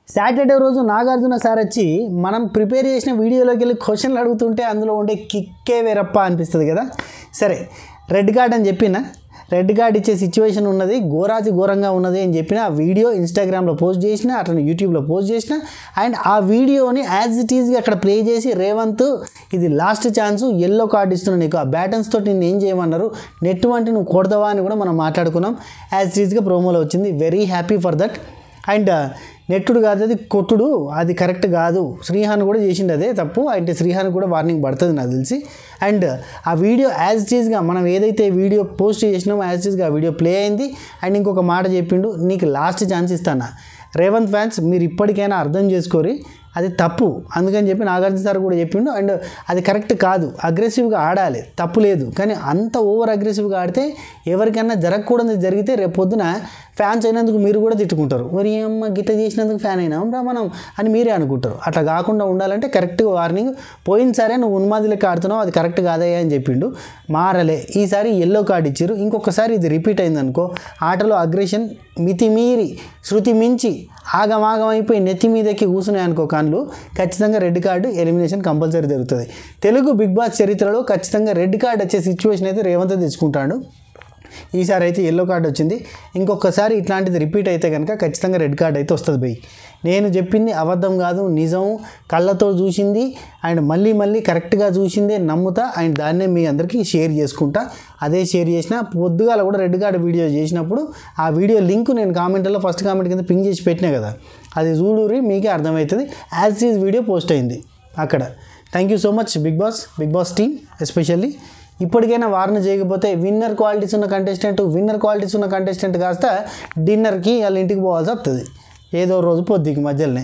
Saturday రోజు Nagarjuna sir వచ్చి మనం ప్రిపేర్ చేసిన వీడియోలోకి వెళ్ళి క్వశ్చన్లు అడుగుతుంటే అందులో ఉండే కిక్కే వేరప్ప అనిపిస్తుంది కదా సరే రెడ్ కార్డ్ అని చెప్పిన రెడ్ కార్డ్ ఇచ్చే సిచ్యువేషన్ ఉన్నది ఘోరాతి ఘోరంగా ఉన్నది అని చెప్పిన ఆ వీడియో ఇన్స్టాగ్రామ్లో పోస్ట్ చేసిన అట్లా యూట్యూబ్లో పోస్ట్ చేసిన అండ్ ఆ వీడియోని యాజ్ ఇట్ ఈజ్గా అక్కడ ప్లే చేసి రేవంత్ ఇది లాస్ట్ ఛాన్స్ ఎల్లో కార్డ్ ఇస్తున్నా నీకు ఆ బ్యాటన్స్ తోటి నేను ఏం చేయమన్నారు నెట్ వంటి నువ్వు కొడతావా అని కూడా మనం మాట్లాడుకున్నాం యాజ్ ఇట్ ఈజ్గా ప్రోమోలో వచ్చింది very happy for that and నెట్టుడు కాదు అది కొట్టుడు అది కరెక్ట్ కాదు శ్రీహాన్ కూడా చేసిండు అదే తప్పు అంటే శ్రీహాన్ కూడా వార్నింగ్ పడుతుంది నాకు తెలిసి అండ్ ఆ వీడియో యాజ్ చీజ్గా మనం ఏదైతే వీడియో పోస్ట్ చేసినామో యాజ్ చీజ్గా ఆ వీడియో ప్లే అయింది అండ్ ఇంకొక మాట చెప్పిండు నీకు లాస్ట్ ఛాన్స్ ఇస్తానా రేవంత్ ఫ్యాన్స్ మీరు ఇప్పటికైనా అర్థం చేసుకోరి అది తప్పు అందుకని చెప్పి నాగార్జున సార్ కూడా చెప్పిండు అండ్ అది కరెక్ట్ కాదు అగ్రెసివ్గా ఆడాలి తప్పు లేదు కానీ అంత ఓవర్ అగ్రెసివ్గా ఆడితే ఎవరికైనా జరగకూడదు జరిగితే రేపు పొద్దున ఫ్యాన్స్ అయినందుకు మీరు కూడా తిట్టుకుంటారు మరి అమ్మ గిట్ట చేసినందుకు ఫ్యాన్ అయినాం రా మనం అని మీరే అనుకుంటారు అట్లా కాకుండా ఉండాలంటే కరెక్ట్గా వార్నింగ్ పోయినసారే నువ్వు ఉన్మాది లెక్క ఆడుతున్నావు అది కరెక్ట్ కాదయ్యా అని చెప్పిండు మారలే ఈసారి ఎల్లో కార్డు ఇచ్చారు ఇంకొకసారి ఇది రిపీట్ అయిందనుకో ఆటలో అగ్రెషన్ మితిమీరి శృతి మించి ఆగమాగం అయిపోయి నెత్తి మీదకి కూర్చున్నాయి అనుకో కాన్లు ఖచ్చితంగా రెడ్ కార్డు ఎలిమినేషన్ కంపల్సరీ జరుగుతుంది తెలుగు బిగ్ బాస్ చరిత్రలో ఖచ్చితంగా రెడ్ కార్డు వచ్చే సిచ్యువేషన్ అయితే రేవంత్ తెచ్చుకుంటాడు ఈసారి అయితే ఎల్లో కార్డు వచ్చింది ఇంకొకసారి ఇట్లాంటిది రిపీట్ అయితే కనుక ఖచ్చితంగా రెడ్ కార్డ్ అయితే వస్తుంది బై నేను చెప్పింది అబద్ధం కాదు నిజం కళ్ళతో చూసింది అండ్ మళ్ళీ మళ్ళీ కరెక్ట్గా చూసిందే నమ్ముతా అండ్ దాన్నే మీ అందరికీ షేర్ చేసుకుంటా అదే షేర్ చేసిన పొద్దుగాల కూడా రెడ్ కార్డ్ వీడియో చేసినప్పుడు ఆ వీడియో లింక్ నేను కామెంట్లో ఫస్ట్ కామెంట్ కింద పింగ్ చేసి పెట్టినా కదా అది చూడూరి మీకే అర్థమవుతుంది యాజ్ ఈజ్ వీడియో పోస్ట్ అయింది అక్కడ thank you so much Big Boss Big Boss team especially ఇప్పటికైనా వార్న చేయకపోతే విన్నర్ క్వాలిటీస్ ఉన్న కంటెస్టెంట్ విన్నర్ క్వాలిటీస్ ఉన్న కంటెస్టెంట్ కాస్త డిన్నర్కి వాళ్ళ ఇంటికి పోవాల్సి వస్తుంది ఏదో రోజు పొద్దుకి మధ్యలోనే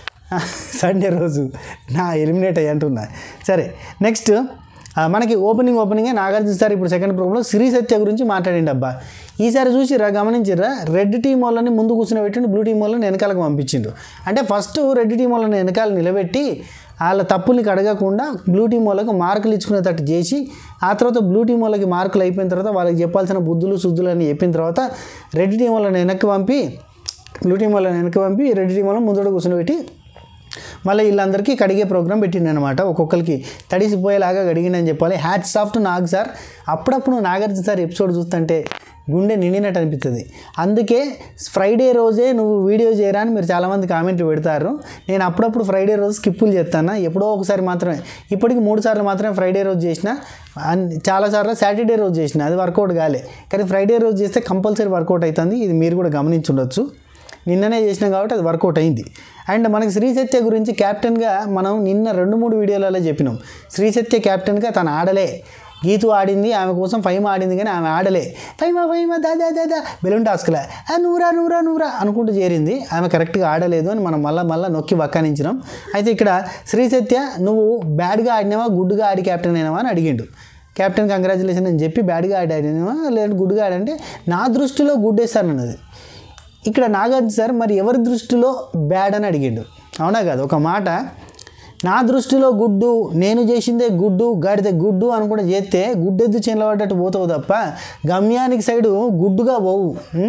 సండే రోజు నా ఎలిమినేట్ అయ్యి అంటున్నా సరే నెక్స్ట్ ఆ, మనకి ఓపెనింగ్ ఓపెనింగే నాగార్జున సార్ ఇప్పుడు సెకండ్ ప్రోగ్రాంలో శ్రీ సత్య గురించి మాట్లాడిండు అబ్బా ఈసారి చూసిరా గమనించిరా రెడ్ టీం వాళ్ళని ముందు కూర్చుని పెట్టిండు బ్లూ టీం వాళ్ళని వెనకాలకు పంపించిండు అంటే ఫస్ట్ రెడ్ టీం వాళ్ళని వెనకాల నిలబెట్టి వాళ్ళ తప్పుల్ని కడగకుండా బ్లూ టీం వాళ్ళకు మార్కులు ఇచ్చుకునేటట్టు చేసి ఆ తర్వాత బ్లూ టీం వాళ్ళకి మార్కులు అయిపోయిన తర్వాత వాళ్ళకి చెప్పాల్సిన బుద్ధులు శుద్ధులు అని చెప్పిన తర్వాత రెడ్ టీం వాళ్ళని వెనక్కి పంపి బ్లూ టీం వాళ్ళని వెనక్కి పంపి రెడ్ టీం వాళ్ళని ముందర కూర్చొని పెట్టి మళ్ళీ వీళ్ళందరికీ కడిగే ప్రోగ్రామ్ పెట్టిండనమాట ఒక్కొక్కరికి తడిసిపోయేలాగా కడిగిండని చెప్పాలి hats off to Nag sir అప్పుడప్పుడు నాగార్జున సార్ ఎపిసోడ్ చూస్తుంటే గుండె నిండినట్టు అనిపిస్తుంది అందుకే ఫ్రైడే రోజే నువ్వు వీడియో చేయరా అని మీరు చాలామంది కామెంట్లు పెడతారు నేను అప్పుడప్పుడు ఫ్రైడే రోజు స్కిప్పులు చేస్తాను ఎప్పుడో ఒకసారి మాత్రమే ఇప్పటికి మూడు సార్లు మాత్రమే ఫ్రైడే రోజు చేసిన అన్- చాలాసార్లు సాటర్డే రోజు చేసిన అది వర్కౌట్ కాలే కానీ ఫ్రైడే రోజు చేస్తే కంపల్సరీ వర్కౌట్ అవుతుంది ఇది మీరు కూడా గమనించుండొచ్చు నిన్ననే చేసినాం కాబట్టి అది వర్కౌట్ అయింది అండ్ మనకి శ్రీ సత్య గురించి క్యాప్టెన్గా మనం నిన్న రెండు మూడు వీడియోలలో చెప్పినాం శ్రీ సత్య క్యాప్టెన్గా తను ఆడలే గీతు ఆడింది ఆమె కోసం ఫైమ్ ఆడింది కానీ ఆమె ఆడలే ఫైమా ఫైమా దాదా దాదా బెలూన్ టాస్క్లా ఆ నూరా నూరా నూరా అనుకుంటూ చేరింది ఆమె కరెక్ట్గా ఆడలేదు అని మనం మళ్ళీ మళ్ళీ నొక్కి వక్కానించినాం అయితే ఇక్కడ శ్రీ సత్య నువ్వు బ్యాడ్గా ఆడినావా గుడ్డుగా ఆడి క్యాప్టెన్ అయినావా అని అడిగిండు కెప్టెన్ కంగ్రాచులేషన్ అని చెప్పి బ్యాడ్గా ఆడి ఆడినావా లేదంటే గుడ్డుగా ఆడంటే నా దృష్టిలో గుడ్డేస్తానన్నది ఇక్కడ నాగార్జున సార్ మరి ఎవరి దృష్టిలో బ్యాడ్ అని అడిగిండు అవునా కాదు ఒక మాట నా దృష్టిలో గుడ్డు నేను చేసిందే గుడ్డు గాడితే గుడ్డు అనుకుంటే చేస్తే గుడ్డెద్దు చెందబడ్డట్టు పోతావు తప్ప గమ్యానికి సైడు గుడ్డుగా పోవు ఉం?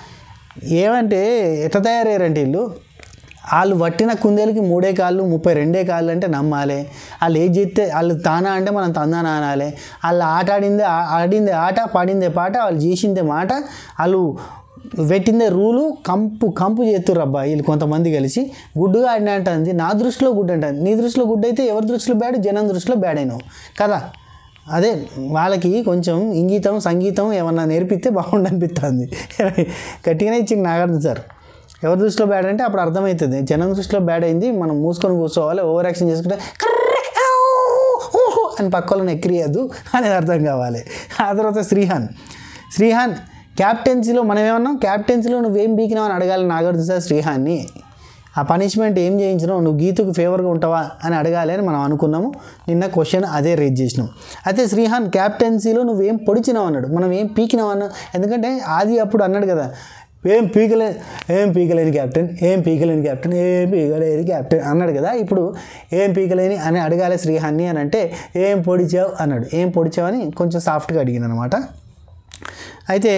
ఏమంటే ఎట్లా తయారయ్యారంటే వీళ్ళు వాళ్ళు పట్టిన కుందేలకి మూడే కాళ్ళు ముప్పై రెండే కాళ్ళు అంటే నమ్మాలి వాళ్ళు ఏది చేస్తే వాళ్ళు తానా అంటే మనం తందానా అనాలి వాళ్ళు ఆట ఆడిందే ఆ- ఆడిందే ఆట పాడిందే పాట వాళ్ళు చేసిందే మాట వాళ్ళు పెట్టిందే రూలు కంపు కంపు చేస్తుర్రు అబ్బా వీళ్ళు కొంతమంది కలిసి గుడ్డుగా ఆడిన అంటుంది నా దృష్టిలో గుడ్డు అంటుంది నీ దృష్టిలో గుడ్డు అయితే ఎవరి దృష్టిలో బ్యాడ్ జనం దృష్టిలో బ్యాడ్ అయినావు కదా అదే వాళ్ళకి కొంచెం ఇంగీతం సంగీతం ఏమన్నా నేర్పిస్తే బాగుండు అనిపిస్తుంది గట్టిగానే ఇచ్చింది నాగార్జున సార్ ఎవరి దృష్టిలో బ్యాడ్ అంటే అప్పుడు అర్థమవుతుంది జనం దృష్టిలో బ్యాడ్ అయింది మనం మూసుకొని కూర్చోవాలి ఓవర్ యాక్షన్ చేసుకుంటే "కర్రె, ఆవు, ఊహు" అని పక్క వాళ్ళని ఎక్కిరియద్దు అనేది అర్థం కావాలి ఆ తర్వాత శ్రీహాన్ శ్రీహాన్ క్యాప్టెన్సీలో మనం ఏమన్నాం క్యాప్టెన్సీలో నువ్వేం బీకినావు అని అడగాలి నాగార్జున సార్ శ్రీహాన్ని ఆ పనిష్మెంట్ ఏం చేయించినావు నువ్వు గీతుకు ఫేవర్గా ఉంటావా అని అడగాలి అని మనం అనుకున్నాము నిన్న క్వశ్చన్ అదే రేజ్ చేసినాం అయితే శ్రీహాన్ క్యాప్టెన్సీలో నువ్వేం పొడిచినావు అన్నాడు మనం ఏం పీకినావు అన్న ఎందుకంటే ఆది అప్పుడు అన్నాడు కదా ఏం పీకలే ఏం పీకలేని క్యాప్టెన్ ఏం పీకలేని క్యాప్టెన్ ఏం పీకలేని క్యాప్టెన్ అన్నాడు కదా ఇప్పుడు ఏం పీకలేని అని అడగాలి శ్రీహాన్ని అని అంటే ఏం పొడిచావు అన్నాడు ఏం పొడిచావు అని కొంచెం సాఫ్ట్గా అడిగింది అనమాట అయితే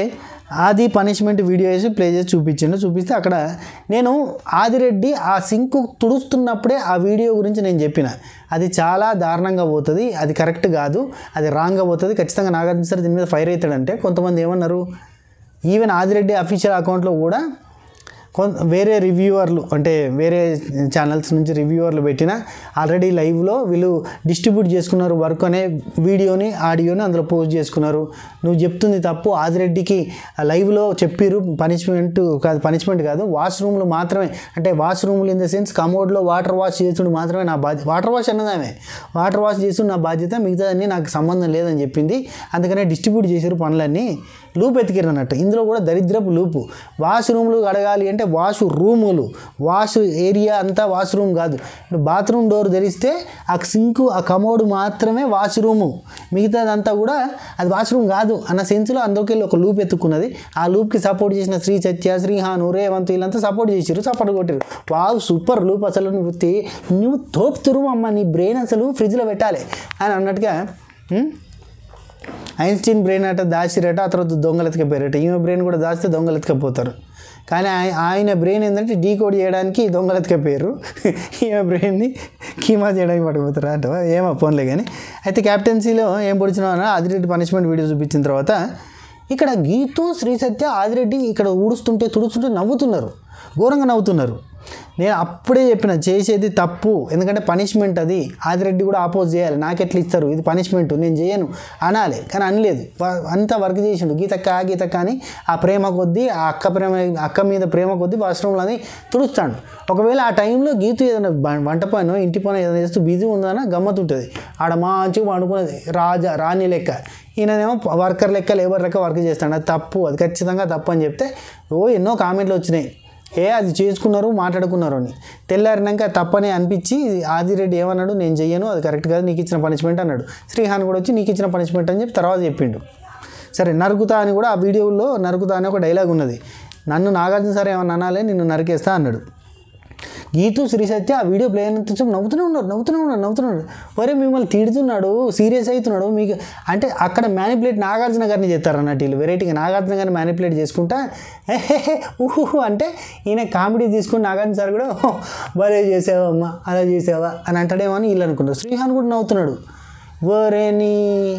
ఆది పనిష్మెంట్ వీడియో వేసి ప్లే చేసి చూపించిండు చూపిస్తే అక్కడ నేను ఆదిరెడ్డి ఆ సింక్ తుడుస్తున్నప్పుడే ఆ వీడియో గురించి నేను చెప్పిన అది చాలా దారుణంగా పోతుంది అది కరెక్ట్ కాదు అది రాంగ్గా పోతుంది ఖచ్చితంగా నాగార్జున సార్ దీని మీద ఫైర్ అవుతాడంటే కొంతమంది ఏమన్నారు ఈవెన్ ఆదిరెడ్డి అఫీషియల్ అకౌంట్లో కూడా కొన్ వేరే రివ్యూవర్లు అంటే వేరే ఛానల్స్ నుంచి రివ్యూవర్లు పెట్టిన ఆల్రెడీ లైవ్లో వీళ్ళు డిస్ట్రిబ్యూట్ చేసుకున్నారు వర్క్ అనే వీడియోని ఆడియోని అందులో పోస్ట్ చేసుకున్నారు నువ్వు చెప్తుంది తప్పు ఆదిరెడ్డికి లైవ్లో చెప్పిరు పనిష్మెంట్ కాదు పనిష్మెంట్ కాదు వాష్రూమ్లు మాత్రమే అంటే వాష్రూమ్లు ఇన్ ద సెన్స్ కమోడ్లో వాటర్ వాష్ చేసుడు మాత్రమే నా బాధ్యత వాటర్ వాష్ అన్నది ఆమె వాటర్ వాష్ చేసుడు నా బాధ్యత మిగతాదన్నీ నాకు సంబంధం లేదని చెప్పింది అందుకనే డిస్ట్రిబ్యూట్ చేసారు పనులన్నీ లూప్ ఎతికిరు అన్నట్టు ఇందులో కూడా దరిద్రపు లూపు వాష్ రూమ్లు అడగాలి అంటే వాష్ రూములు వాష్ ఏరియా అంతా వాష్ రూమ్ కాదు ఇప్పుడు బాత్రూమ్ డోర్ తెరిస్తే ఆ సింకు ఆ కమోడ్ మాత్రమే వాష్ రూము మిగతాదంతా కూడా అది వాష్ రూమ్ కాదు అన్న సెన్స్లో అందులోకెళ్ళి ఒక లూప్ ఎత్తుకున్నది ఆ లూప్కి సపోర్ట్ చేసిన శ్రీ సత్య శ్రీహాను రేవంత్ వీళ్ళంతా సపోర్ట్ చేసారు సపోర్ట్ కొట్టారు వావ్ సూపర్ లూప్ అసలు నువ్వు తే- నువ్వు తోపుతురు అమ్మ నీ బ్రెయిన్ అసలు ఫ్రిడ్జ్లో పెట్టాలి అని అన్నట్టుగా ఉం? ఐన్స్టీన్ బ్రెయిన్ అట దాచిరట ఆ తర్వాత దొంగలు ఎత్తుకపోయారట ఈమె బ్రెయిన్ కూడా దాచితే దొంగలు ఎత్తుకపోతారు కానీ ఆయ- ఆయన బ్రెయిన్ ఏంటంటే డీకోడ్ చేయడానికి దొంగలు ఎత్తుకపోయారు ఈమె బ్రెయిన్ని కీమా చేయడానికి పట్టుకుపోతారు అంట ఏమో ఫోన్లే కానీ అయితే క్యాప్టెన్సీలో ఏం పొడిచినావు అని ఆదిరెడ్డి పనిష్మెంట్ వీడియో చూపించిన తర్వాత ఇక్కడ గీతు శ్రీ సత్య ఆదిరెడ్డి ఇక్కడ ఊడుస్తుంటే తుడుస్తుంటే నవ్వుతున్నారు ఘోరంగా నవ్వుతున్నారు నేను అప్పుడే చెప్పిన చేసేది తప్పు ఎందుకంటే పనిష్మెంట్ అది ఆదిరెడ్డి కూడా ఆపోజ్ చేయాలి నాకెట్లా ఇస్తారు ఇది పనిష్మెంట్ నేను చేయను అనాలి కానీ అనలేదు వ- అంతా వర్క్ చేసిండు గీతక్క గీతక్క అని ఆ ప్రేమ కొద్దీ ఆ అక్క ప్రేమ అక్క మీద ప్రేమ కొద్దీ వాష్రూమ్లో అని తుడుస్తాడు ఒకవేళ ఆ టైంలో గీతు ఏదైనా బ- వంట పైన ఇంటి పైన ఏదైనా చేస్తూ బిజీ ఉందన్న గమ్మతుంటుంది ఆడ మంచిగా అనుకున్నది రాజా రాణి లెక్క ఈయననేమో వర్కర్ లెక్క లేబర్ లెక్క వర్క్ చేస్తాడు అది తప్పు అది ఖచ్చితంగా తప్పు అని చెప్తే ఓ ఎన్నో కామెంట్లు వచ్చినాయి ఏ అది చేసుకున్నారు మాట్లాడుకున్నారు అని తెల్లారినాక తప్పని అనిపించి ఆదిరెడ్డి ఏమన్నాడు నేను చెయ్యను అది కరెక్ట్ కాదు నీకు ఇచ్చిన పనిష్మెంట్ అన్నాడు శ్రీహాన్ కూడా వచ్చి నీకు ఇచ్చిన పనిష్మెంట్ అని చెప్పి తర్వాత చెప్పిండు సరే నరుకుతా అని కూడా ఆ వీడియోలో నరుకుతా అని ఒక డైలాగ్ ఉన్నది నన్ను నాగార్జున సార్ ఏమన్నా అనాలే నిన్ను నరికేస్తా అన్నాడు గీతు శ్రీ సత్య ఆ వీడియో ప్లే అయినంత నవ్వుతూనే ఉన్నారు నవ్వుతూనే ఉన్నారు నవ్వుతూనే ఉన్నారు ఒరే మిమ్మల్ని తిడుతున్నాడు సీరియస్ అవుతున్నాడు మీకు అంటే అక్కడ మ్యానిపులేట్ నాగార్జున గారిని చేస్తారు అన్నట్టు వీళ్ళు వెరైటీగా నాగార్జున గారిని మ్యానిపులేట్ చేసుకుంటా "ఎహెహె, ఊహు అంటే ఈయన కామెడీ తీసుకుని నాగార్జున సార్ కూడా "ఓ, భలే చేసావా అమ్మ అలా చేసావా అని అంటాడేమో అని వీళ్ళు అనుకున్నారు శ్రీహాన్ కూడా నవ్వుతున్నాడు ఓరేని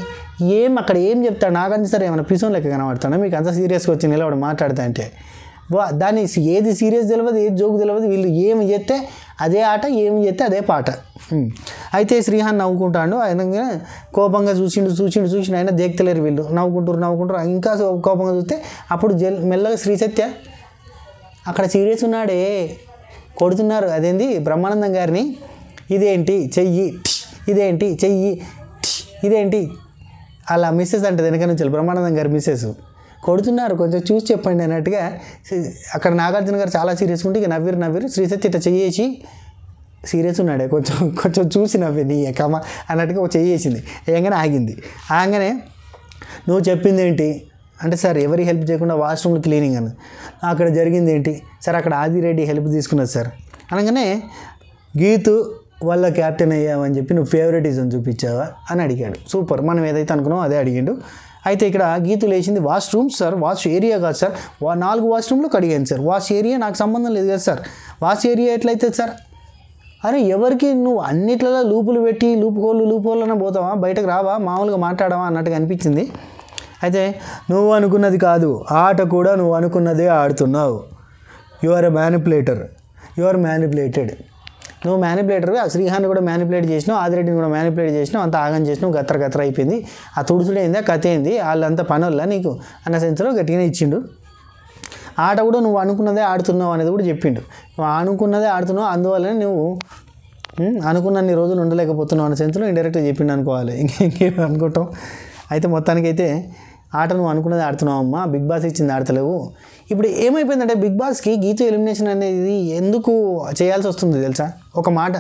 ఏం అక్కడ ఏం చెప్తాడు నాగార్జున సార్ ఏమైనా పిసోన్ లెక్క కనబడతాడా మీకు అంత సీరియస్గా వచ్చి నిలబడి మాట్లాడుతా అంటే వా దాన్ని ఏది సీరియస్ తెలియదు ఏది జోక్ తెలియదు వీళ్ళు ఏమి చేస్తే అదే ఆట ఏమి చేస్తే అదే పాట ఉమ్. అయితే శ్రీహాన్ నవ్వుకుంటాడు ఆయన కోపంగా చూసిండు చూసిండు చూసిండు అయినా దేక్తలేరు వీళ్ళు నవ్వుకుంటారు నవ్వుకుంటారు ఇంకా కోపంగా చూస్తే అప్పుడు జల్ మెల్లగా శ్రీ సత్య అక్కడ సీరియస్ ఉన్నాడే కొడుతున్నారు అదేంది బ్రహ్మానందం గారిని ఇదేంటి చెయ్యి ఠ్, ఇదేంటి చెయ్యి ఠ్, ఇదేంటి అలా మిస్సెస్ అంటే వెనక నుంచి బ్రహ్మానందం గారు మిస్సెస్ కొడుతున్నారు కొంచెం చూసి చెప్పండి అన్నట్టుగా సి- అక్కడ నాగార్జున గారు చాలా సీరియస్గా ఉంటే ఇక నవ్విరు నవ్విరు శ్రీసత్య ఇట్లా చెయ్యేసి సీరియస్ ఉన్నాడే కొంచెం కొంచెం చూసి నవ్వి నీ కమ అన్నట్టుగా ఒక చెయ్యేసింది ఏంగానే ఆగింది ఆగానే నువ్వు చెప్పింది ఏంటి అంటే సార్ ఎవరి హెల్ప్ చేయకుండా వాష్రూమ్ క్లీనింగ్ అని అక్కడ జరిగింది ఏంటి సార్ అక్కడ ఆదిరెడ్డి హెల్ప్ తీసుకున్నది సార్ అనగానే గీతు వల్ల క్యాప్టెన్ అయ్యావని చెప్పి నువ్వు ఫేవరెటిజం చూపించావా అని అడిగాడు సూపర్ మనం ఏదైతే అనుకున్నామో అదే అడిగాడు అయితే ఇక్కడ గీతు లేచింది వాష్రూమ్ సార్ వాష్ ఏరియా కాదు సార్ వా నాలుగు వాష్రూమ్లు కడిగాను సార్ వాష్ ఏరియా నాకు సంబంధం లేదు కదా సార్ వాష్ ఏరియా ఎట్లయితే సార్ అరే ఎవరికి నువ్వు అన్నిట్లలో లూపులు పెట్టి లూపు హోళ్ళు లూపు హోళ్ళనే పోతావా బయటకు రావా మామూలుగా మాట్లాడవా అన్నట్టుగా అనిపించింది అయితే నువ్వు అనుకున్నది కాదు ఆట కూడా నువ్వు అనుకున్నదే ఆడుతున్నావు you are a manipulator you are manipulated నువ్వు మ్యానిపులేటర్ ఆ శ్రీహాన్ని కూడా మ్యానిపులేట్ చేసినావు ఆదిరెడ్డిని కూడా మ్యానిపులేట్ చేసినావు అంత ఆగం చేసినావు గత్తర గత్తర అయిపోయింది ఆ తుడుసుడైందా కథ ఏంది వాళ్ళంతా పనుల్లా నీకు అన్న సెన్స్లో గట్టిగానే ఇచ్చిండు ఆట కూడా నువ్వు అనుకున్నదే ఆడుతున్నావు అనేది కూడా చెప్పిండు నువ్వు అనుకున్నదే ఆడుతున్నావు అందువల్లనే నువ్వు ఉమ్, అనుకున్నన్ని రోజులు ఉండలేకపోతున్నావు అనే సెన్స్లో ఇండైరెక్ట్గా చెప్పిండు అనుకోవాలి ఇంకే ఇంకేం అనుకుంటాం అయితే మొత్తానికైతే ఆట నువ్వు అనుకున్నది ఆడుతున్నావు అమ్మా బిగ్ బాస్ ఇచ్చింది ఆడతలేవు ఇప్పుడు ఏమైపోయిందంటే బిగ్ బాస్కి గీత ఎలిమినేషన్ అనేది ఎందుకు చేయాల్సి వస్తుంది తెలుసా ఒక మాట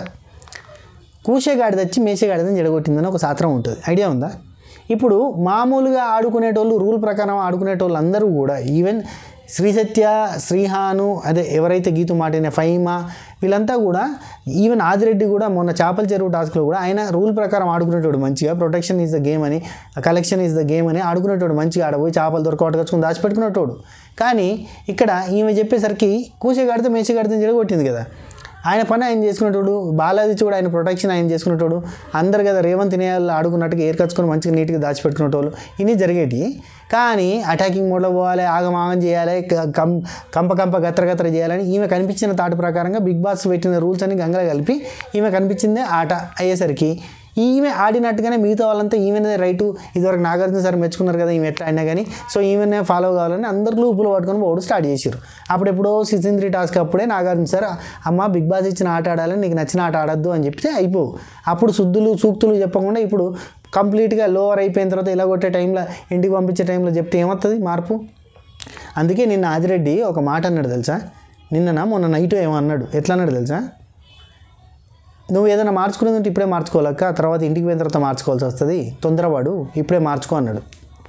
కూసేగాడి తెచ్చి మేసేగాడిదని జడగొట్టిందని ఒక శాస్త్రం ఉంటుంది ఐడియా ఉందా ఇప్పుడు మామూలుగా ఆడుకునేటోళ్ళు రూల్ ప్రకారం ఆడుకునేటోళ్ళు అందరూ కూడా ఈవెన్ శ్రీసత్య శ్రీహాను అదే ఎవరైతే గీతు మాటిన ఫైమా వీళ్ళంతా కూడా ఈవెన్ ఆదిరెడ్డి కూడా మొన్న చేపల చెరువు టాస్క్లో కూడా ఆయన రూల్ ప్రకారం ఆడుకునేటోడు మంచిగా ప్రొటెక్షన్ ఈజ్ ద గేమ్ అని కలెక్షన్ ఈజ్ ద గేమ్ అని ఆడుకునేటోడు మంచిగా ఆడపోయి చేపలు దొరకవట్టుకొచ్చుకుని దాచిపెట్టుకునేటోడు కానీ ఇక్కడ ఈమె చెప్పేసరికి కూసే మేసి కడితే చెడగొట్టింది కదా ఆయన పని ఆయన చేసుకునేటోడు బాలాజీ కూడా ఆయన ప్రొటెక్షన్ ఆయన చేసుకునేటోడు అందరు కదా రేవంత్ నేయాలు ఆడుకున్నట్టుగా ఏర్కచ్చుకొని మంచిగా నీట్గా దాచిపెట్టుకునేటోళ్ళు ఇన్ని జరిగేటి కానీ అటాకింగ్ మోడ్లో పోవాలి ఆగమాగం చేయాలి క- కం కంప కంప గత్ర గత్ర చేయాలని ఈమె కనిపించిన తాటి ప్రకారంగా బిగ్ బాస్ పెట్టిన రూల్స్ అన్ని గంగలో కలిపి ఈమె కనిపించిందే ఆట అయ్యేసరికి ఈమె ఆడినట్టుగానే మిగతా వాళ్ళంతా ఈమెనే రైటు ఇదివరకు నాగార్జున సార్ మెచ్చుకున్నారు కదా ఈమె ఎట్లా అయినా కానీ సో ఈమెనే ఫాలో కావాలని అందరు లూపులు పట్టుకొని పోవడం స్టార్ట్ చేశారు అప్పుడు ఎప్పుడో సీజన్ త్రీ టాస్క్ అప్పుడే నాగార్జున సార్ అమ్మ బిగ్ బాస్ ఇచ్చిన ఆట ఆడాలని నీకు నచ్చిన ఆట ఆడద్దు అని చెప్తే అయిపో అప్పుడు శుద్ధులు సూక్తులు చెప్పకుండా ఇప్పుడు కంప్లీట్గా లోవర్ అయిపోయిన తర్వాత ఇలా కొట్టే టైంలో ఇంటికి పంపించే టైంలో చెప్తే ఏమవుతుంది మార్పు అందుకే నిన్న ఆదిరెడ్డి ఒక మాట అన్నాడు తెలుసా నిన్న మొన్న నైట్ ఏమో అన్నాడు ఎట్లా అన్నాడు తెలుసా నువ్వు ఏదైనా మార్చుకునేది ఉంటే ఇప్పుడే మార్చుకోలేక తర్వాత ఇంటికి పోయిన తర్వాత మార్చుకోవాల్సి వస్తుంది తొందరవాడు ఇప్పుడే మార్చుకో అన్నాడు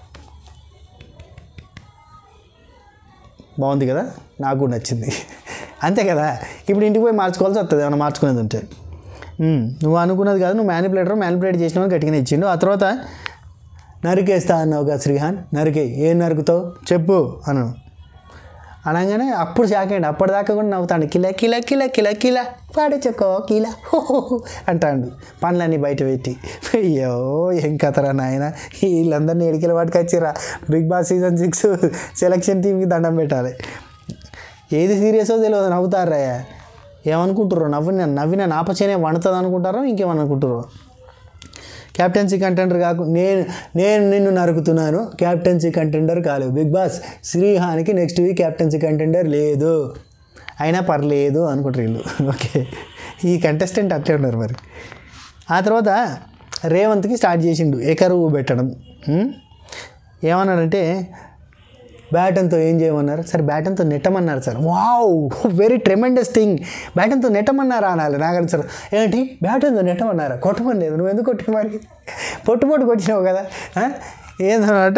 బాగుంది కదా నాకు కూడా నచ్చింది అంతే కదా ఇప్పుడు ఇంటికి పోయి మార్చుకోవాల్సి వస్తుంది ఏమైనా మార్చుకునేది ఉంటే ఉమ్, నువ్వు అనుకున్నది కాదు నువ్వు మ్యానిపులేటర్ మ్యానిపులేట్ చేసినావు గట్టిగానే ఇచ్చిండు ఆ తర్వాత నరికేస్తా అన్నావుగా శ్రీహాన్ నరికే ఏం నరుకుతావు చెప్పు అన్నాను అనగానే అప్పుడు షాక్ అయ్యండి అప్పటిదాకా కూడా నవ్వుతాడు కిల కిల కిల కిల కిల పాడేచకో కిల హో హో హో అంటాడు పనులన్నీ బయట పెట్టి అయ్యో ఏం కథరా నాయన వీళ్ళందరినీ ఎడికెళ్ళి పట్టుకొచ్చిరా Big Boss season six selection టీంకి దండం పెట్టాలి ఏది సీరియసో తెలియదు నవ్వుతారా ఏమనుకుంటారో నవ్విన నవ్విన నాపచేనే వండుతుంది అనుకుంటారో ఇంకేమని అనుకుంటారో క్యాప్టెన్సీ కంటెండర్ కాకు నేను నేను నిన్ను నరుకుతున్నాను క్యాప్టెన్సీ కంటెండర్ కాలేదు బిగ్ బాస్ శ్రీహానికి నెక్స్ట్ వీక్ క్యాప్టెన్సీ కంటెండర్ లేదు అయినా పర్లేదు అనుకుంటారు వీళ్ళు ఓకే ఈ కంటెస్టెంట్ అట్లే ఉన్నారు మరి ఆ తర్వాత రేవంత్కి స్టార్ట్ చేసిండు ఎకరువు పెట్టడం ఉం? ఏమన్నాడంటే బ్యాటన్తో ఏం చేయమన్నారు సరే బ్యాటన్తో నెట్టమన్నారు sir wow very tremendous thing బ్యాటన్తో నెట్టమన్నారా అనాలి నాగన్ సార్ ఏంటి బ్యాటన్తో నెట్టమన్నారా కొట్టమని లేదు నువ్వు ఎందుకు కొట్టి మరి పొట్టు పొట్టు కొట్టినావు కదా ఆ? ఏందన్నట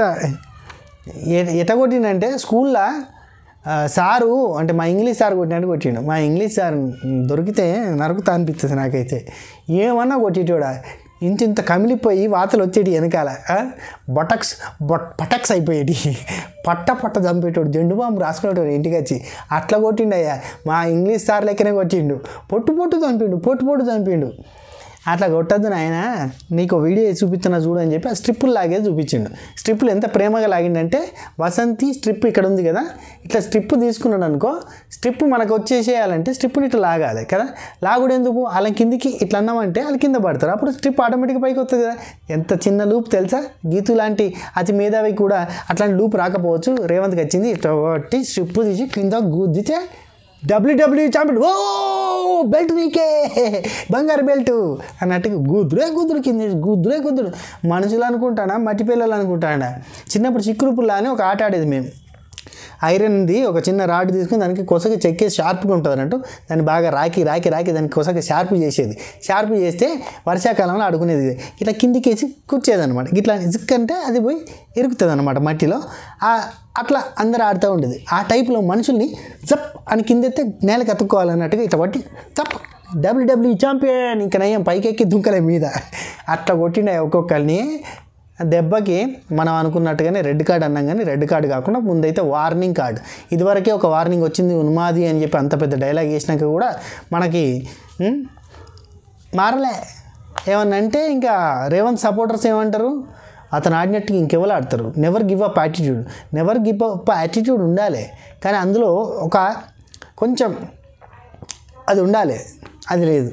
ఎ- ఎట కొట్టినంటే స్కూల్లో ఆ, సారు అంటే మా ఇంగ్లీష్ సార్ కొట్టినట్టు కొట్టిండు మా ఇంగ్లీష్ సార్ దొరికితే నరుకుతా అనిపిస్తుంది నాకైతే ఏమన్నా కొట్టేటోడా ఇంత ఇంత కమిలిపోయి వాతలు వచ్చేటి వెనకాల ఆ? బొటక్స్ బొట్ పటక్స్ అయిపోయేటి పట్ట పట్ట చంపేటోడు జెండు బాంబు రాసుకునేటోడు ఇంటికి వచ్చి అట్లా కొట్టిండు అయ్యా మా ఇంగ్లీష్ సార్ లెక్కనే కొట్టిండు పొట్టు పొట్టు చంపిండు పొట్టు పొట్టు చంపిండు అట్లా కొట్టద్దు నాయన నీకు వీడియో చూపిస్తున్నా చూడు అని చెప్పి ఆ స్ట్రిప్పులు లాగే చూపించిండు స్ట్రిప్పులు ఎంత ప్రేమగా లాగిండంటే వసంతి స్ట్రిప్ ఇక్కడ ఉంది కదా ఇట్లా స్ట్రిప్ తీసుకున్నాడు అనుకో స్ట్రిప్ మనకు వచ్చేసేయాలంటే స్ట్రిప్ని ఇట్లా లాగాలి కదా లాగుడు ఎందుకు వాళ్ళ కిందికి ఇట్లా అన్నామంటే వాళ్ళు కింద పడతారు అప్పుడు స్ట్రిప్ ఆటోమేటిక్గా పైకి వస్తుంది కదా ఎంత చిన్న లూప్ తెలుసా గీతు లాంటి అతి మేధావి కూడా అట్లాంటి లూప్ రాకపోవచ్చు రేవంత్కి వచ్చింది ఇట్లా కొట్టి స్ట్రిప్ తీసి కింద గుద్దితే డబ్ల్యూడబ్ల్యూ ఛాంపియన్ ఓ బెల్ట్ నీకే బంగారు బెల్ట్ అన్నట్టుగా గుద్దురే గుద్దురు కింద గుద్దురే గుద్దురు మనుషులు అనుకుంటానా మట్టి పిల్లలు అనుకుంటానా చిన్నప్పుడు చిక్కురుపుల్లా అని ఒక ఆట ఆడేది మేము ఐరన్ది ఒక చిన్న రాడ్ తీసుకుని దానికి కొసగా చెక్కేసి షార్ప్గా ఉంటుంది అన్నట్టు దాన్ని బాగా రాకి రాకి రాకి దానికి కొసగా షార్ప్ చేసేది షార్ప్ చేస్తే వర్షాకాలంలో ఆడుకునేది ఇది. ఇట్లా కిందికేసి కూర్చేది అనమాట ఇట్లా జిక్ అంటే అది పోయి ఇరుకుతుంది అనమాట మట్టిలో ఆ అట్లా అందరూ ఆడుతూ ఉండేది ఆ టైప్లో మనుషుల్ని జప్ అని కిందెత్తే నేలకు అతుక్కోవాలన్నట్టుగా ఇట్లా పట్టి జప్ డబ్ల్యూడబ్ల్యూ ఛాంపియన్ ఇంకా నయ్యం పైకెక్కి దుంకలే మీద అట్లా కొట్టిండే ఒక్కొక్కరిని దెబ్బకి మనం అనుకున్నట్టుగానే రెడ్ కార్డ్ అన్నాం కానీ రెడ్ కార్డ్ కాకుండా ముందైతే వార్నింగ్ కార్డ్ ఇదివరకే ఒక వార్నింగ్ వచ్చింది ఉన్మాది అని చెప్పి అంత పెద్ద డైలాగ్ వేసినాక కూడా మనకి ఉం, మారలే ఏమన్నా అంటే ఇంకా రేవంత్ సపోర్టర్స్ ఏమంటారు అతను ఆడినట్టుగా ఇంకెవరు ఆడతారు never give up attitude never give up attitude ఉండాలి కానీ అందులో ఒక కొంచెం అది ఉండాలి అది లేదు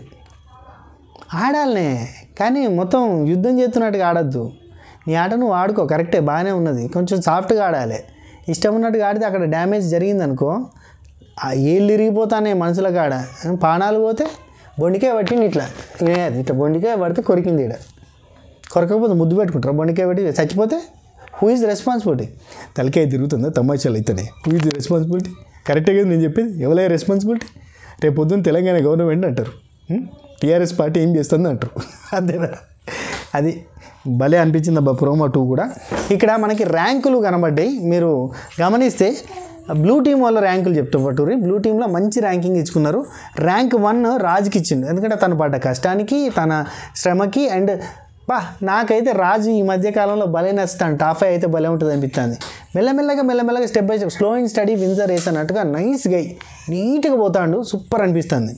ఆడాలనే కానీ మొత్తం యుద్ధం చేస్తున్నట్టుగా ఆడద్దు నీ ఆట నువ్వు ఆడుకో కరెక్టే బాగానే ఉన్నది కొంచెం సాఫ్ట్గా ఆడాలి ఇష్టం ఉన్నట్టుగా ఆడితే అక్కడ డ్యామేజ్ జరిగిందనుకో ఆ ఏళ్ళు ఇరిగిపోతానే మనుషుల కాడ పానాలు పోతే బొండికాయ పట్టింది ఇట్లా ఏ, ఇట్లా బొండికాయ పడితే కొరికింది ఇక్కడ కొరకపోతే ముద్దు పెట్టుకుంటారు బొండికాయ పెట్టి చచ్చిపోతే హూ ఈజ్ రెస్పాన్సిబిలిటీ తలకాయ తిరుగుతుందా తమాషాలు అయితేనే హూ ఈజ్ రెస్పాన్సిబిలిటీ కరెక్టే కదా నేను చెప్పేది ఎవరే రెస్పాన్సిబిలిటీ రేపు పొద్దున్న తెలంగాణ గవర్నమెంట్ అంటారు టీఆర్ఎస్ పార్టీ ఏం చేస్తుంది అంటారు అంతేనా అది భలే అనిపించింది అబ్బా ప్రోమో టూ కూడా ఇక్కడ మనకి ర్యాంకులు కనబడ్డాయి మీరు గమనిస్తే బ్లూ టీం వాళ్ళ ర్యాంకులు చెప్తా పట్టూరి బ్లూ టీంలో మంచి ర్యాంకింగ్ ఇచ్చుకున్నారు ర్యాంక్ వన్ రాజుకి ఇచ్చిండు ఎందుకంటే తను పడ్డ కష్టానికి తన శ్రమకి అండ్ బా నాకైతే రాజు ఈ మధ్య కాలంలో భలే నచ్చుతాను టాప్ ఫైవ్ అయితే భలే ఉంటుంది అనిపిస్తుంది మెల్లమెల్లగా మెల్లమెల్లగా step by step slowing steady wins the race అన్నట్టుగా నైస్ గై నీట్గా పోతాడు సూపర్ అనిపిస్తుంది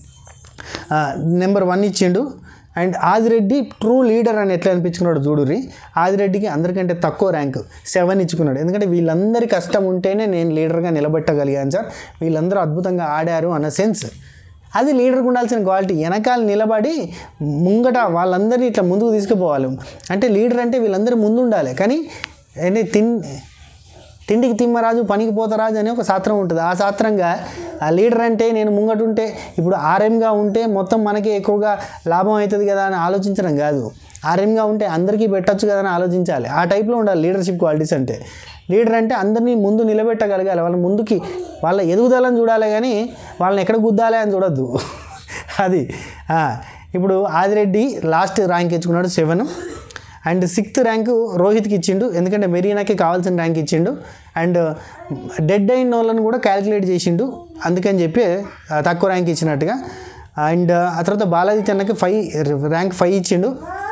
నెంబర్ వన్ ఇచ్చిండు అండ్ ఆదిరెడ్డి ట్రూ లీడర్ అని ఎట్లా అనిపించుకున్నాడు చూడురి ఆదిరెడ్డికి అందరికంటే తక్కువ ర్యాంక్ సెవెన్ ఇచ్చుకున్నాడు ఎందుకంటే వీళ్ళందరి కష్టం ఉంటేనే నేను లీడర్గా నిలబెట్టగలిగాను సార్ వీళ్ళందరూ అద్భుతంగా ఆడారు అన్న సెన్స్ అది లీడర్కి ఉండాల్సిన క్వాలిటీ వెనకాల నిలబడి ముంగట వాళ్ళందరినీ ఇట్లా ముందుకు తీసుకుపోవాలి అంటే లీడర్ అంటే వీళ్ళందరూ ముందు ఉండాలి కానీ ఏంటి తిన్ తిండికి తిమ్మరాజు పనికి పోతరాజు అనే ఒక శాస్త్రం ఉంటుంది ఆ శాస్త్రంగా ఆ లీడర్ అంటే నేను ముంగటుంటే ఇప్పుడు ఆర్ఎంగా ఉంటే మొత్తం మనకి ఎక్కువగా లాభం అవుతుంది కదా అని ఆలోచించడం కాదు ఆర్ఎంగా ఉంటే అందరికీ పెట్టచ్చు కదా అని ఆలోచించాలి ఆ టైప్లో ఉండాలి లీడర్షిప్ క్వాలిటీస్ అంటే లీడర్ అంటే అందరినీ ముందు నిలబెట్టగలగాలి వాళ్ళ ముందుకి వాళ్ళ ఎదుగుదలని చూడాలి కానీ వాళ్ళని ఎక్కడ గుద్దాలి అని చూడొద్దు అది ఆ, ఇప్పుడు ఆదిరెడ్డి లాస్ట్ ర్యాంక్ ఇచ్చుకున్నాడు సెవెన్ అండ్ సిక్స్త్ ర్యాంకు రోహిత్కి ఇచ్చిండు ఎందుకంటే మెరీనాకి కావాల్సిన ర్యాంక్ ఇచ్చిండు అండ్ డెడ్ అయిన వాళ్ళని కూడా క్యాలిక్యులేట్ చేసిండు అందుకని చెప్పి ఆ, తక్కువ ర్యాంక్ ఇచ్చినట్టుగా అండ్ ఆ తర్వాత బాలాజీ చెన్నకి ఫైవ్ ర్యాంక్ ఫైవ్ ఇచ్చిండు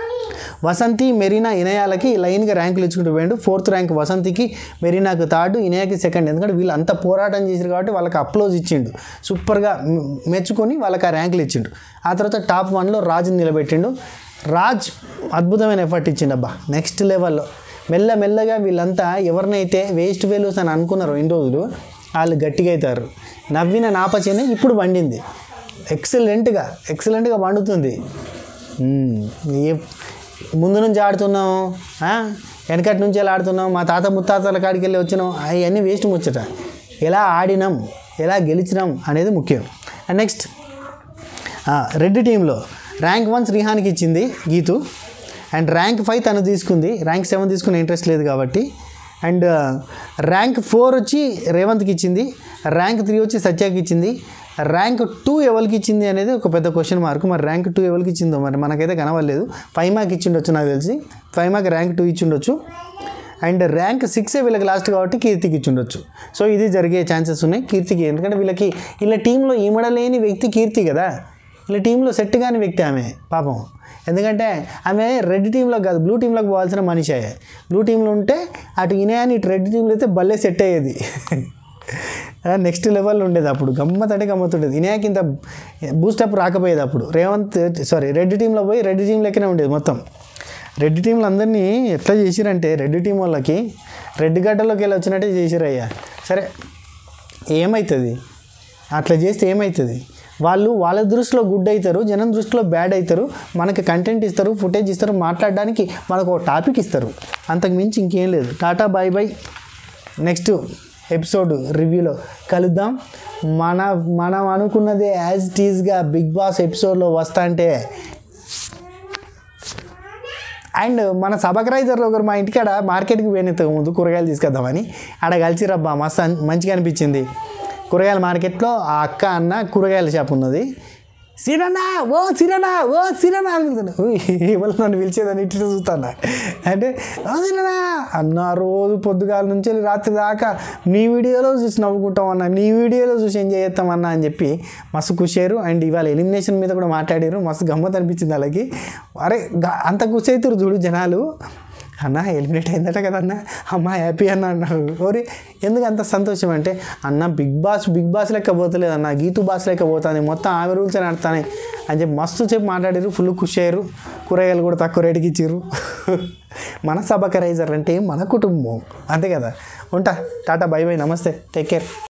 వసంతి మెరీనా ఇనయాలకి లైన్గా ర్యాంకులు ఇచ్చుకుంటూ పోయిండు ఫోర్త్ ర్యాంక్ వసంతికి మెరీనాకు థర్డ్ ఇనయాకి సెకండ్ ఎందుకంటే వీళ్ళు అంత పోరాటం చేశారు కాబట్టి వాళ్ళకి అప్లోజ్ ఇచ్చిండు సూపర్గా మె- మెచ్చుకొని వాళ్ళకి ఆ ర్యాంకులు ఇచ్చిండు ఆ తర్వాత టాప్ వన్లో రాజుని నిలబెట్టిండు రాజ్ అద్భుతమైన ఎఫర్ట్ ఇచ్చిండు అబ్బా నెక్స్ట్ లెవెల్లో మెల్ల మెల్లగా వీళ్ళంతా ఎవరినైతే వేస్ట్ వేలూస్ అని అనుకున్నారో ఇన్ని రోజులు వాళ్ళు గట్టిగా అవుతారు నవ్విన నాపచేనే ఇప్పుడు పండింది ఎక్సలెంట్గా ఎక్సలెంట్గా పండుతుంది మ్మ్. ఏ ముందు నుంచి ఆడుతున్నాం ఆ? వెనకటి నుంచి ఎలా ఆడుతున్నాం మా తాత ముత్తాతల కాడికి వెళ్ళి వచ్చినాం అవన్నీ వేస్ట్ ముచ్చట ఎలా ఆడినాం ఎలా గెలిచినాం అనేది ముఖ్యం అండ్ నెక్స్ట్ రెడ్ టీంలో ర్యాంక్ వన్ శ్రీహానికి ఇచ్చింది గీతు అండ్ ర్యాంక్ ఫైవ్ తను తీసుకుంది ర్యాంక్ సెవెన్ తీసుకునే ఇంట్రెస్ట్ లేదు కాబట్టి అండ్ ర్యాంక్ ఫోర్ వచ్చి రేవంత్కి ఇచ్చింది ర్యాంక్ త్రీ వచ్చి సత్యాకి ఇచ్చింది ర్యాంక్ టూ ఎవరికి ఇచ్చింది అనేది ఒక పెద్ద క్వశ్చన్ మార్క్ మరి ర్యాంక్ టూ ఎవరికి ఇచ్చిందో మరి మనకైతే కనవలేదు ఫైవ్ మార్క్ ఇచ్చిండొచ్చు నాకు తెలిసి ఫైవ్ మార్క్ ర్యాంక్ టూ ఇచ్చిండొచ్చు అండ్ ర్యాంక్ సిక్సే వీళ్ళకి లాస్ట్ కాబట్టి కీర్తికి ఇచ్చుండొచ్చు సో ఇది జరిగే ఛాన్సెస్ ఉన్నాయి కీర్తికి ఎందుకంటే వీళ్ళకి వీళ్ళ టీంలో ఇమడలేని వ్యక్తి కీర్తి కదా వీళ్ళ టీంలో సెట్ కాని వ్యక్తి ఆమె పాపం ఎందుకంటే ఆమె రెడ్ టీంలో కాదు బ్లూ టీంలోకి పోవాల్సిన మనిషి బ్లూ టీంలో ఉంటే అటు ఇనేయని ఇటు రెడ్ టీంలో అయితే భలే సెట్ అయ్యేది నెక్స్ట్ లెవెల్లో ఉండేది అప్పుడు గమ్మత్ అంటే గమ్మత్ ఉండేది ఇనేయాకి ఇంత బూస్టప్ రాకపోయేది అప్పుడు రేవంత్ సారీ రెడ్ టీంలో పోయి రెడ్ టీం లెక్కనే ఉండేది మొత్తం రెడ్ టీంలు అందరినీ ఎట్లా చేసిరంటే రెడ్ టీం వాళ్ళకి రెడ్ గడ్డలోకి వెళ్ళి వచ్చినట్టే చేసిరయ్యా సరే ఏమవుతుంది అట్లా చేస్తే ఏమవుతుంది వాళ్ళు వాళ్ళ దృష్టిలో గుడ్ అవుతారు జనం దృష్టిలో బ్యాడ్ అవుతారు మనకి కంటెంట్ ఇస్తారు ఫుటేజ్ ఇస్తారు మాట్లాడడానికి మనకు ఒక టాపిక్ ఇస్తారు అంతకు మించి ఇంకేం లేదు tata bye bye next episode రివ్యూలో కలుద్దాం మన మనం అనుకున్నదే యాజ్ టీజ్గా బిగ్ బాస్ ఎపిసోడ్లో వస్తా అంటే అండ్ మన సబకరైజర్లో ఒకరు మా ఇంటికాడ మార్కెట్కి పోయినంత ముందు కూరగాయలు తీసుకొద్దామని ఆడ కలిసి రబ్బా మస్తు అన్- మంచిగా అనిపించింది కూరగాయల మార్కెట్లో ఆ అక్క అన్న కూరగాయల షాప్ ఉన్నది సిరనా ఓ సిరనా ఓ సిరనా అనుకుంటున్నా ఎవరు నన్ను పిలిచేదని ఇట్లా చూస్తాను అంటే ఓ సిరనా అన్న రోజు పొద్దుగాల నుంచి వెళ్ళి రాత్రి దాకా నీ వీడియోలో చూసి నవ్వుకుంటాం అన్న నీ వీడియోలో చూసి ఎంజాయ్ చేస్తామన్నా అని చెప్పి మస్తు ఖుషారు అండ్ ఇవాళ ఎలిమినేషన్ మీద కూడా మాట్లాడారు మస్తు గమ్మత్ అనిపించింది వాళ్ళకి అరే గ- అంత ఖుషి అవుతారు చూడు జనాలు అన్న ఎలిమినేట్ అయిందట కదన్న అమ్మ హ్యాపీ అన్న అన్నారు ఓరి ఎందుకు అంత సంతోషం అంటే అన్న బిగ్ బాస్ బిగ్ బాస్ లెక్క పోతలేదు అన్న గీతు బాస్ లెక్క పోతుంది మొత్తం ఆమె రూల్స్ అని ఆడుతానే అని చెప్పి మస్తు చెప్పి మాట్లాడారు ఫుల్ ఖుషి అయ్యారు కూరగాయలు కూడా తక్కువ రేటుకి ఇచ్చారు మన సబకరైజర్ అంటే మన కుటుంబం అంతే కదా ఉంటా tata bye bye namaste take care